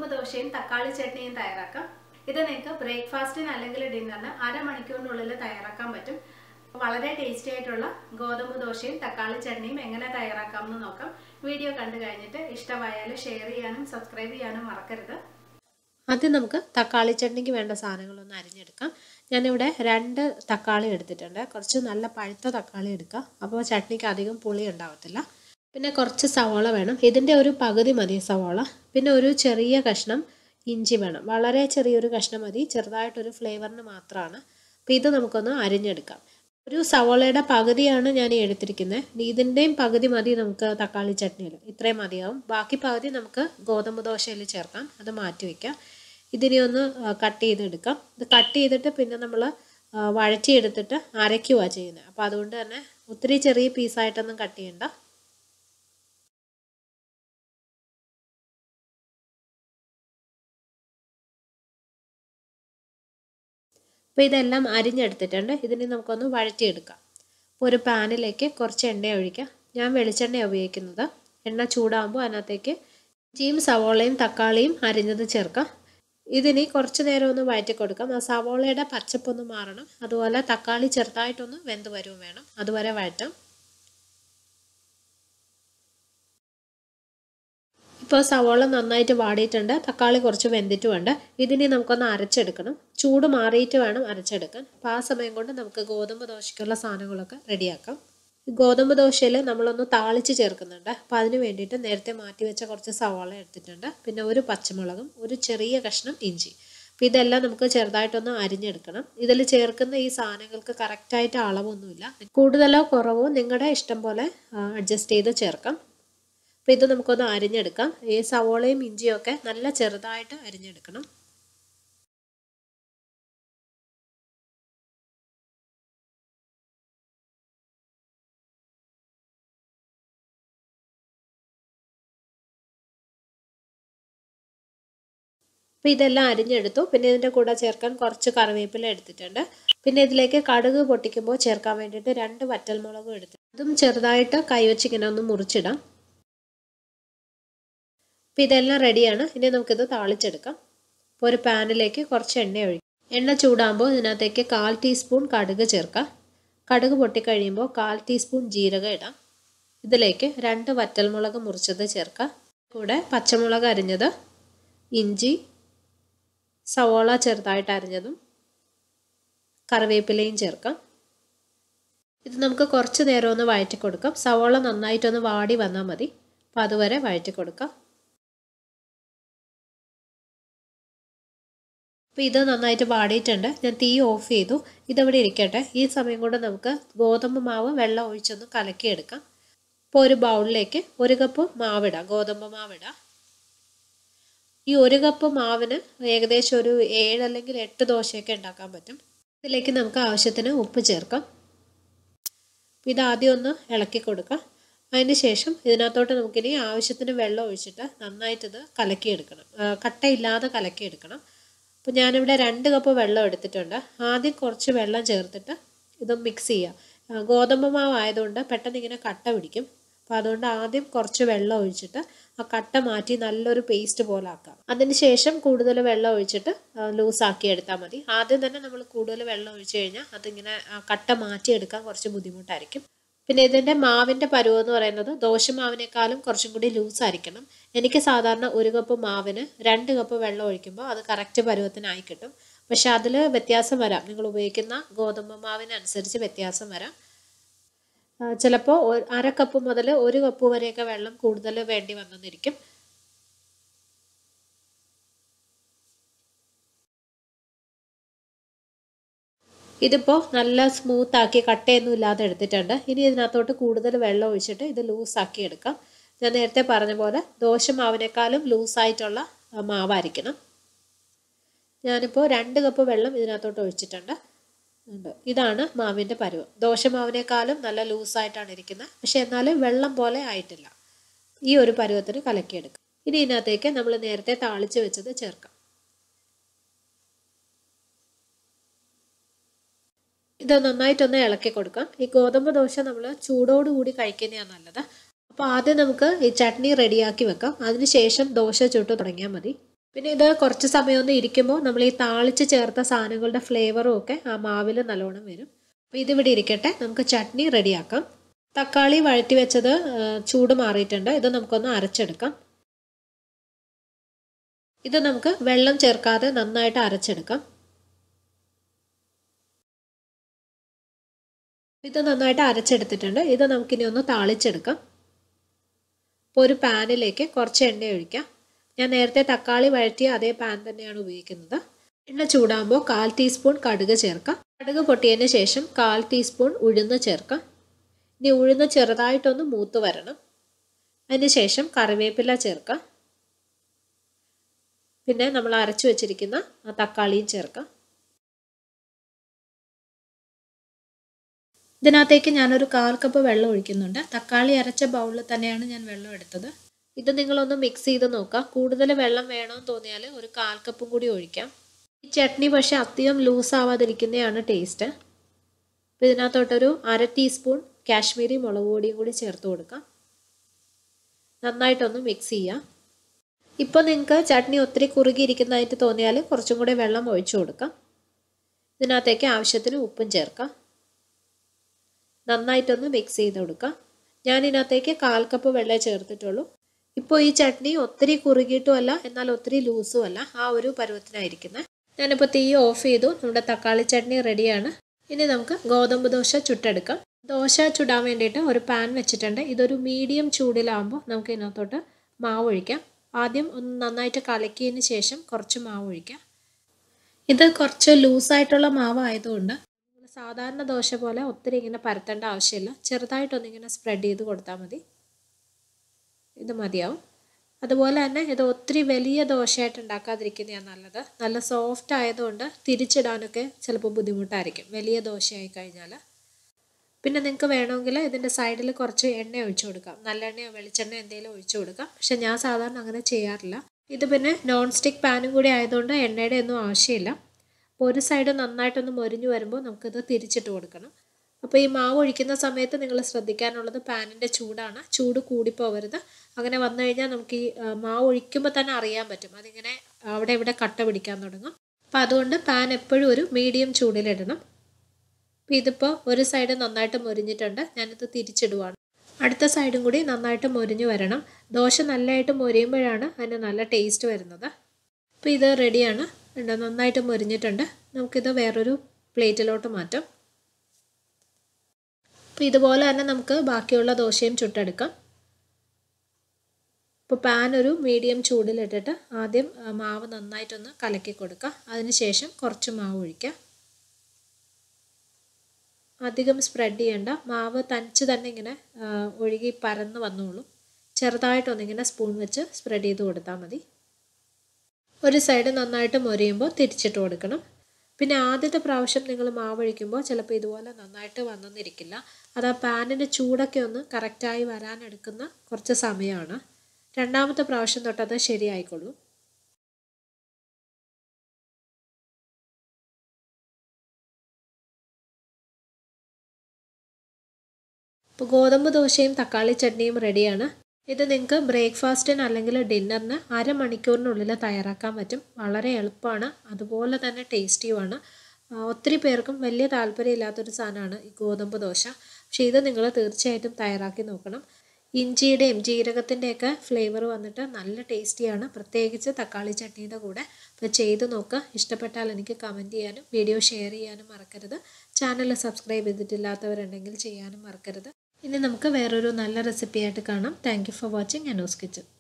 ദോശയും തക്കാളി ചട്നിയും തയ്യാറാക്കാം ഇത് നിങ്ങൾക്ക് ബ്രേക്ക്ഫാസ്റ്റിന് അല്ലെങ്കിൽ ഡിന്നറിന് അരമണിക്കൂറിനുള്ളിൽ തയ്യാറാക്കാൻ പറ്റും വളരെ ടേസ്റ്റി ആയിട്ടുള്ള ഗോതമ്പ് ദോശയും തക്കാളി ചട്നിയും എങ്ങനെ തയ്യാറാക്കാം എന്ന് നോക്കാം വീഡിയോ കണ്ടു കഴിഞ്ഞിട്ട് ഇഷ്ടമായാൽ ഷെയർ ചെയ്യാനും സബ്സ്ക്രൈബ് ചെയ്യാനും മറക്കരുത് ആദ്യം നമുക്ക് തക്കാളി ചട്നിക്ക് വേണ്ട സാധനങ്ങളൊന്ന് അരിഞ്ഞെടുക്കാം ഞാനിവിടെ രണ്ട് തക്കാളി എടുത്തിട്ടുണ്ട് കുറച്ച് നല്ല പഴുത്ത തക്കാളി എടുക്കുക അപ്പോൾ ചട്നിക്ക് അധികം പുളി ഉണ്ടാവത്തില്ല പിന്നെ കുറച്ച് സവാള വേണം ഇതിൻ്റെ ഒരു പകുതി മതി സവാള പിന്നെ ഒരു ചെറിയ കഷ്ണം ഇഞ്ചി വേണം വളരെ ചെറിയൊരു കഷ്ണം മതി ചെറുതായിട്ടൊരു ഫ്ലേവറിന് മാത്രമാണ് അപ്പോൾ ഇത് നമുക്കൊന്ന് അരിഞ്ഞെടുക്കാം ഒരു സവാളയുടെ പകുതിയാണ് ഞാൻ എടുത്തിരിക്കുന്നത് ഇതിൻ്റെയും പകുതി മതി നമുക്ക് തക്കാളി ചട്നിയിൽ ഇത്രയും മതിയാവും ബാക്കി പകുതി നമുക്ക് ഗോതമ്പ് ദോശയിൽ ചേർക്കാം അത് മാറ്റി വയ്ക്കാം ഇതിനെ ഒന്ന് കട്ട് ചെയ്തെടുക്കാം ഇത് കട്ട് ചെയ്തിട്ട് പിന്നെ നമ്മൾ വഴറ്റിയെടുത്തിട്ട് അരയ്ക്കുക ചെയ്യുന്നത് അപ്പോൾ അതുകൊണ്ട് തന്നെ ഒത്തിരി ചെറിയ പീസായിട്ടൊന്നും കട്ട് ചെയ്യണ്ട അപ്പോൾ ഇതെല്ലാം അരിഞ്ഞെടുത്തിട്ടുണ്ട് ഇതിനെ നമുക്കൊന്ന് വഴറ്റിയെടുക്കാം അപ്പോൾ ഒരു പാനിലേക്ക് കുറച്ച് എണ്ണ ഒഴിക്കാം ഞാൻ വെളിച്ചെണ്ണ ഉപയോഗിക്കുന്നത് എണ്ണ ചൂടാകുമ്പോൾ അതിനകത്തേക്ക് ഇഞ്ചിയും സവോളയും തക്കാളിയും അരിഞ്ഞത് ചേർക്കാം ഇതിനി കുറച്ച് നേരം ഒന്ന് വഴറ്റി കൊടുക്കാം ആ സവോളയുടെ പച്ചപ്പൊന്ന് മാറണം അതുപോലെ തക്കാളി ചെറുതായിട്ടൊന്ന് വെന്ത് വരും വേണം അതുവരെ വഴറ്റാം ഇപ്പോൾ സവോള നന്നായിട്ട് വാടിയിട്ടുണ്ട് തക്കാളി കുറച്ച് വെന്തിട്ടുമുണ്ട് ഇതിനി നമുക്കൊന്ന് അരച്ചെടുക്കണം ചൂട് മാറിയിട്ട് വേണം അരച്ചെടുക്കാൻ അപ്പോൾ ആ സമയം കൊണ്ട് നമുക്ക് ഗോതമ്പ് ദോശയ്ക്കുള്ള സാധനങ്ങളൊക്കെ റെഡിയാക്കാം ഗോതമ്പ് ദോശയിൽ നമ്മളൊന്ന് താളിച്ച് ചേർക്കുന്നുണ്ട് അപ്പോൾ അതിന് വേണ്ടിയിട്ട് നേരത്തെ മാറ്റി വെച്ച കുറച്ച് സവാള എടുത്തിട്ടുണ്ട് പിന്നെ ഒരു പച്ചമുളകും ഒരു ചെറിയ കഷ്ണം ഇഞ്ചി അപ്പോൾ ഇതെല്ലാം നമുക്ക് ചെറുതായിട്ടൊന്ന് അരിഞ്ഞെടുക്കണം ഇതിൽ ചേർക്കുന്ന ഈ സാധനങ്ങൾക്ക് കറക്റ്റായിട്ട് അളവൊന്നുമില്ല കൂടുതലോ കുറവോ നിങ്ങളുടെ ഇഷ്ടം പോലെ അഡ്ജസ്റ്റ് ചെയ്ത് ചേർക്കാം അപ്പോൾ ഇത് നമുക്കൊന്ന് അരിഞ്ഞെടുക്കാം ഈ സവോളയും ഇഞ്ചിയും ഒക്കെ നല്ല ചെറുതായിട്ട് അരിഞ്ഞെടുക്കണം അപ്പോൾ ഇതെല്ലാം അരിഞ്ഞെടുത്തു പിന്നെ ഇതിൻ്റെ കൂടെ ചേർക്കാൻ കുറച്ച് കറിവേപ്പില എടുത്തിട്ടുണ്ട് പിന്നെ ഇതിലേക്ക് കടുക് പൊട്ടിക്കുമ്പോൾ ചേർക്കാൻ വേണ്ടിയിട്ട് രണ്ട് വറ്റൽമുളകും എടുത്തു അതും ചെറുതായിട്ട് കൈവച്ച് ഇങ്ങനെ ഒന്ന് മുറിച്ചിടാം അപ്പോൾ ഇതെല്ലാം റെഡിയാണ് ഇനി നമുക്കിത് താളിച്ചെടുക്കാം അപ്പോൾ ഒരു പാനിലേക്ക് കുറച്ച് എണ്ണ ഒഴിക്കും എണ്ണ ചൂടാകുമ്പോൾ ഇതിനകത്തേക്ക് കാൽ ടീസ്പൂൺ കടുക് ചേർക്കാം കടുക് പൊട്ടിക്കഴിയുമ്പോൾ കാൽ ടീസ്പൂൺ ജീരകം ഇടാം ഇതിലേക്ക് രണ്ട് വറ്റൽമുളക് മുറിച്ചത് ചേർക്കാം കൂടെ പച്ചമുളക് അരിഞ്ഞത് ഇഞ്ചി സവോള ചെറുതായിട്ട് അരിഞ്ഞതും കറിവേപ്പിലയും ചേർക്കാം ഇത് നമുക്ക് കുറച്ച് നേരം ഒന്ന് വഴറ്റി കൊടുക്കാം സവോള നന്നായിട്ടൊന്ന് വാടി വന്നാൽ മതി അപ്പോൾ അതുവരെ വഴറ്റി കൊടുക്കാം അപ്പോൾ ഇത് നന്നായിട്ട് വാടിയിട്ടുണ്ട് ഞാൻ തീ ഓഫ് ചെയ്തു ഇതവിടെ ഇരിക്കട്ടെ ഈ സമയം കൊണ്ട് നമുക്ക് ഗോതമ്പ് മാവ് വെള്ളം ഒഴിച്ചൊന്ന് കലക്കിയെടുക്കാം ഇപ്പോൾ ഒരു ബൗളിലേക്ക് ഒരു കപ്പ് മാവിടാം ഗോതമ്പ് മാവിടാം ഈ ഒരു കപ്പ് മാവിന് ഏകദേശം ഒരു ഏഴ് അല്ലെങ്കിൽ എട്ട് ദോശയൊക്കെ ഉണ്ടാക്കാൻ പറ്റും ഇതിലേക്ക് നമുക്ക് ആവശ്യത്തിന് ഉപ്പ് ചേർക്കാം ഇത് ആദ്യം ഒന്ന് ഇളക്കി കൊടുക്കാം അതിന് ശേഷം ഇതിനകത്തോട്ട് നമുക്കിനി ആവശ്യത്തിന് വെള്ളം ഒഴിച്ചിട്ട് നന്നായിട്ടിത് കലക്കിയെടുക്കണം കട്ടയില്ലാതെ കലക്കിയെടുക്കണം അപ്പോൾ ഞാനിവിടെ രണ്ട് കപ്പ് വെള്ളം എടുത്തിട്ടുണ്ട് ആദ്യം കുറച്ച് വെള്ളം ചേർത്തിട്ട് ഇത് മിക്സ് ചെയ്യുക ഗോതമ്പ് മാവ് ആയതുകൊണ്ട് പെട്ടെന്ന് ഇങ്ങനെ കട്ട പിടിക്കും അപ്പോൾ അതുകൊണ്ട് ആദ്യം കുറച്ച് വെള്ളം ഒഴിച്ചിട്ട് ആ കട്ട മാറ്റി നല്ലൊരു പേസ്റ്റ് പോലെ ആക്കാം അതിന് ശേഷം കൂടുതൽ വെള്ളം ഒഴിച്ചിട്ട് ലൂസാക്കി എടുത്താൽ മതി ആദ്യം തന്നെ നമ്മൾ കൂടുതൽ വെള്ളം ഒഴിച്ചു കഴിഞ്ഞാൽ അതിങ്ങനെ കട്ട മാറ്റിയെടുക്കാൻ കുറച്ച് ബുദ്ധിമുട്ടായിരിക്കും പിന്നെ ഇതിൻ്റെ മാവിൻ്റെ പരുവം എന്ന് പറയുന്നത് ദോശമാവിനേക്കാളും കുറച്ചും കൂടി ലൂസായിരിക്കണം എനിക്ക് സാധാരണ ഒരു കപ്പ് മാവിന് രണ്ട് കപ്പ് വെള്ളം ഒഴിക്കുമ്പോൾ അത് കറക്റ്റ് പരുവത്തിനായി കിട്ടും പക്ഷെ അതിൽ വ്യത്യാസം വരാം നിങ്ങൾ ഉപയോഗിക്കുന്ന ഗോതമ്പ് മാവിനനുസരിച്ച് വ്യത്യാസം വരാം ചിലപ്പോൾ അര കപ്പ് മുതൽ ഒരു കപ്പ് വരെയൊക്കെ വെള്ളം കൂടുതൽ വേണ്ടി വന്നെന്നിരിക്കും ഇതിപ്പോൾ നല്ല സ്മൂത്ത് ആക്കി കട്ടയൊന്നും ഇല്ലാതെ എടുത്തിട്ടുണ്ട് ഇനി ഇതിനകത്തോട്ട് കൂടുതൽ വെള്ളം ഒഴിച്ചിട്ട് ഇത് ലൂസാക്കി എടുക്കാം ഞാൻ നേരത്തെ പറഞ്ഞ പോലെ ദോശ മാവിനേക്കാളും ലൂസായിട്ടുള്ള മാവായിരിക്കണം ഞാനിപ്പോൾ രണ്ട് കപ്പ് വെള്ളം ഇതിനകത്തോട്ട് ഒഴിച്ചിട്ടുണ്ട് ഉണ്ട് ഇതാണ് മാവിൻ്റെ പരുവം ദോശമാവിനേക്കാളും നല്ല ലൂസായിട്ടാണ് ഇരിക്കുന്നത് പക്ഷെ എന്നാലും വെള്ളം പോലെ ആയിട്ടില്ല ഈ ഒരു പരുവത്തിന് കലക്കിയെടുക്കാം ഇനി ഇതിനകത്തേക്ക് നമ്മൾ നേരത്തെ താളിച്ച് വെച്ചത് ചേർക്കാം ഇത് നന്നായിട്ടൊന്ന് ഇളക്കി കൊടുക്കാം ഈ ഗോതമ്പ് ദോശ നമ്മൾ ചൂടോടുകൂടി കഴിക്കുന്നതാണ് നല്ലത് അപ്പോൾ ആദ്യം നമുക്ക് ഈ ചട്നി റെഡിയാക്കി വെക്കാം അതിനുശേഷം ദോശ ചുട്ട് തുടങ്ങിയാൽ മതി പിന്നെ ഇത് കുറച്ച് സമയം ഒന്ന് ഇരിക്കുമ്പോൾ നമ്മൾ ഈ താളിച്ച് ചേർത്ത സാധനങ്ങളുടെ ഫ്ലേവറും ഒക്കെ ആ മാവിൽ നല്ലോണം വരും അപ്പോൾ ഇതിവിടെ ഇരിക്കട്ടെ നമുക്ക് ചട്നി റെഡിയാക്കാം തക്കാളി വഴറ്റി വെച്ചത് ചൂട് മാറിയിട്ടുണ്ട് ഇത് നമുക്കൊന്ന് അരച്ചെടുക്കാം ഇത് നമുക്ക് വെള്ളം ചേർക്കാതെ നന്നായിട്ട് അരച്ചെടുക്കാം ഇത് നന്നായിട്ട് അരച്ചെടുത്തിട്ടുണ്ട് ഇത് നമുക്കിനി ഒന്ന് താളിച്ചെടുക്കാം ഇപ്പോൾ ഒരു പാനിലേക്ക് കുറച്ച് എണ്ണ ഒഴിക്കാം ഞാൻ നേരത്തെ തക്കാളി വഴറ്റിയ അതേ പാൻ തന്നെയാണ് ഉപയോഗിക്കുന്നത് എണ്ണ ചൂടാകുമ്പോൾ കാൽ ടീസ്പൂൺ കടുക് ചേർക്കാം കടുക് പൊട്ടിയതിന് ശേഷം കാൽ ടീസ്പൂൺ ഉഴുന്ന് ചേർക്കാം ഇനി ഉഴുന്ന് ചെറുതായിട്ടൊന്ന് മൂത്ത് വരണം അതിന് ശേഷം കറിവേപ്പില ചേർക്കാം പിന്നെ നമ്മൾ അരച്ചു വെച്ചിരിക്കുന്ന ആ തക്കാളിയും ചേർക്കാം ഇതിനകത്തേക്ക് ഞാനൊരു കാൽ കപ്പ് വെള്ളം ഒഴിക്കുന്നുണ്ട് തക്കാളി അരച്ച ബൗളിൽ തന്നെയാണ് ഞാൻ വെള്ളം എടുത്തത് ഇത് നിങ്ങളൊന്ന് മിക്സ് ചെയ്ത് നോക്കാം കൂടുതൽ വെള്ളം വേണമെന്ന് തോന്നിയാൽ ഒരു കാൽ കപ്പും കൂടി ഒഴിക്കാം ഈ ചട്നി പക്ഷേ അധികം ലൂസ് ആവാതിരിക്കുന്നതാണ് ടേസ്റ്റ് അപ്പോൾ ഇതിനകത്തോട്ടൊരു അര ടീസ്പൂൺ കാശ്മീരി മുളക് പൊടിയും കൂടി ചേർത്ത് കൊടുക്കാം നന്നായിട്ടൊന്ന് മിക്സ് ചെയ്യാം ഇപ്പോൾ നിങ്ങൾക്ക് ചട്നി ഒത്തിരി കുറുകിയിരിക്കുന്നതായിട്ട് തോന്നിയാൽ കുറച്ചും കൂടി വെള്ളം ഒഴിച്ചു കൊടുക്കാം ഇതിനകത്തേക്ക് ആവശ്യത്തിന് ഉപ്പും ചേർക്കാം നന്നായിട്ടൊന്ന് മിക്സ് ചെയ്ത് കൊടുക്കാം ഞാൻ ഇതിനകത്തേക്ക് കാൽ കപ്പ് വെള്ളമേ ചേർത്തിട്ടുള്ളൂ ഇപ്പോൾ ഈ ചട്നി ഒത്തിരി കുറുകിയിട്ടും അല്ല എന്നാൽ ഒത്തിരി ലൂസും അല്ല ആ ഒരു പരുവത്തിനായിരിക്കുന്നത് ഞാനിപ്പോൾ തീ ഓഫ് ചെയ്തു നമ്മുടെ തക്കാളി ചട്നി റെഡിയാണ് ഇനി നമുക്ക് ഗോതമ്പ് ദോശ ചുട്ടെടുക്കാം ദോശ ചുടാൻ വേണ്ടിയിട്ട് ഒരു പാൻ വെച്ചിട്ടുണ്ട് ഇതൊരു മീഡിയം ചൂടിലാകുമ്പോൾ നമുക്ക് ഇതിനകത്തോട്ട് മാവ് ഒഴിക്കാം ആദ്യം ഒന്ന് നന്നായിട്ട് കലക്കിയതിന് ശേഷം കുറച്ച് മാവ് ഒഴിക്കാം ഇത് കുറച്ച് ലൂസായിട്ടുള്ള മാവ് ആയതുകൊണ്ട് സാധാരണ ദോശ പോലെ ഒത്തിരി ഇങ്ങനെ പരത്തേണ്ട ആവശ്യമില്ല ചെറുതായിട്ടൊന്നിങ്ങനെ സ്പ്രെഡ് ചെയ്ത് കൊടുത്താൽ മതി ഇത് മതിയാവും അതുപോലെ തന്നെ ഇത് ഒത്തിരി വലിയ ദോശയായിട്ട് ഉണ്ടാക്കാതിരിക്കുന്നതാണ് നല്ലത് നല്ല സോഫ്റ്റ് ആയതുകൊണ്ട് തിരിച്ചിടാനൊക്കെ ചിലപ്പോൾ ബുദ്ധിമുട്ടായിരിക്കും വലിയ ദോശയായി കഴിഞ്ഞാൽ പിന്നെ നിങ്ങൾക്ക് വേണമെങ്കിൽ ഇതിൻ്റെ സൈഡിൽ കുറച്ച് എണ്ണ ഒഴിച്ചു കൊടുക്കാം നല്ലെണ്ണയോ വെളിച്ചെണ്ണ എന്തെങ്കിലും ഒഴിച്ചു കൊടുക്കാം പക്ഷെ ഞാൻ സാധാരണ അങ്ങനെ ചെയ്യാറില്ല ഇത് പിന്നെ നോൺ സ്റ്റിക്ക് പാനും കൂടി ആയതുകൊണ്ട് എണ്ണയുടെ ഒന്നും ആവശ്യമില്ല അപ്പോൾ ഒരു സൈഡ് നന്നായിട്ടൊന്ന് മൊരിഞ്ഞു വരുമ്പോൾ നമുക്കിത് തിരിച്ചിട്ട് കൊടുക്കണം അപ്പോൾ ഈ മാവ് ഒഴിക്കുന്ന സമയത്ത് നിങ്ങൾ ശ്രദ്ധിക്കാനുള്ളത് പാനിൻ്റെ ചൂടാണ് ചൂട് കൂടിപ്പോവരുത് അങ്ങനെ വന്നു കഴിഞ്ഞാൽ നമുക്ക് ഈ മാവ് ഒഴിക്കുമ്പോൾ തന്നെ അറിയാൻ പറ്റും അതിങ്ങനെ അവിടെ ഇവിടെ കട്ട പിടിക്കാൻ തുടങ്ങും അപ്പോൾ അതുകൊണ്ട് പാൻ എപ്പോഴും ഒരു മീഡിയം ചൂടിലിടണം അപ്പോൾ ഇതിപ്പോൾ ഒരു സൈഡ് നന്നായിട്ട് മൊരിഞ്ഞിട്ടുണ്ട് ഞാനിത് തിരിച്ചിടുവാണ് അടുത്ത സൈഡും കൂടി നന്നായിട്ട് മൊരിഞ്ഞു വരണം ദോശ നല്ലതായിട്ട് മൊരിയുമ്പോഴാണ് അതിന് നല്ല ടേസ്റ്റ് വരുന്നത് അപ്പോൾ ഇത് റെഡിയാണ് ഉണ്ട് നന്നായിട്ട് മൊരിഞ്ഞിട്ടുണ്ട് നമുക്കിത് വേറൊരു പ്ലേറ്റിലോട്ട് മാറ്റാം അപ്പോൾ ഇതുപോലെ തന്നെ നമുക്ക് ബാക്കിയുള്ള ദോശയും ചുട്ടെടുക്കാം ഇപ്പോൾ പാൻ ഒരു മീഡിയം ചൂടിലിട്ടിട്ട് ആദ്യം മാവ് നന്നായിട്ടൊന്ന് കലക്കി കൊടുക്കുക അതിനുശേഷം കുറച്ച് മാവ് ഒഴിക്കുക അധികം സ്പ്രെഡ് ചെയ്യേണ്ട മാവ് തനിച്ച് തന്നെ ഇങ്ങനെ ഒഴുകി പരന്ന് വന്നോളും ചെറുതായിട്ടൊന്നിങ്ങനെ സ്പൂൺ വെച്ച് സ്പ്രെഡ് ചെയ്ത് കൊടുത്താൽ മതി ഒരു സൈഡ് നന്നായിട്ട് മൊരിയുമ്പോൾ തിരിച്ചിട്ട് കൊടുക്കണം പിന്നെ ആദ്യത്തെ പ്രാവശ്യം നിങ്ങൾ മാവൊഴിക്കുമ്പോൾ ചിലപ്പോൾ ഇതുപോലെ നന്നായിട്ട് വന്നെന്നിരിക്കില്ല അത് ആ പാനിൻ്റെ ചൂടൊക്കെ ഒന്ന് കറക്റ്റായി വരാനെടുക്കുന്ന കുറച്ച് സമയമാണ് രണ്ടാമത്തെ പ്രാവശ്യം തൊട്ടത് ശരിയായിക്കൊള്ളും ഇപ്പോൾ ഗോതമ്പ് ദോശയും തക്കാളി ചട്നിയും റെഡിയാണ് ഇത് നിങ്ങൾക്ക് ബ്രേക്ക്ഫാസ്റ്റിന് അല്ലെങ്കിൽ ഡിന്നറിന് അരമണിക്കൂറിനുള്ളിൽ തയ്യാറാക്കാൻ പറ്റും വളരെ എളുപ്പമാണ് അതുപോലെ തന്നെ ടേസ്റ്റിയുമാണ് ഒത്തിരി പേർക്കും വലിയ താല്പര്യമില്ലാത്തൊരു സാധനമാണ് ഈ ഗോതമ്പ് ദോശ പക്ഷേ ഇത് നിങ്ങൾ തീർച്ചയായിട്ടും തയ്യാറാക്കി നോക്കണം ഇഞ്ചിയുടെയും ജീരകത്തിൻ്റെയൊക്കെ ഫ്ലേവർ വന്നിട്ട് നല്ല ടേസ്റ്റിയാണ് പ്രത്യേകിച്ച് തക്കാളി ചട്നിയുടെ കൂടെ അപ്പോൾ ചെയ്ത് നോക്കുക ഇഷ്ടപ്പെട്ടാൽ എനിക്ക് കമൻറ്റ് ചെയ്യാനും വീഡിയോ ഷെയർ ചെയ്യാനും മറക്കരുത് ചാനൽ സബ്സ്ക്രൈബ് ചെയ്തിട്ടില്ലാത്തവരുണ്ടെങ്കിൽ ചെയ്യാനും മറക്കരുത് ഇനി നമുക്ക് വേറൊരു നല്ല റെസിപ്പിയായിട്ട് കാണാം thank you for watching Anu's kitchen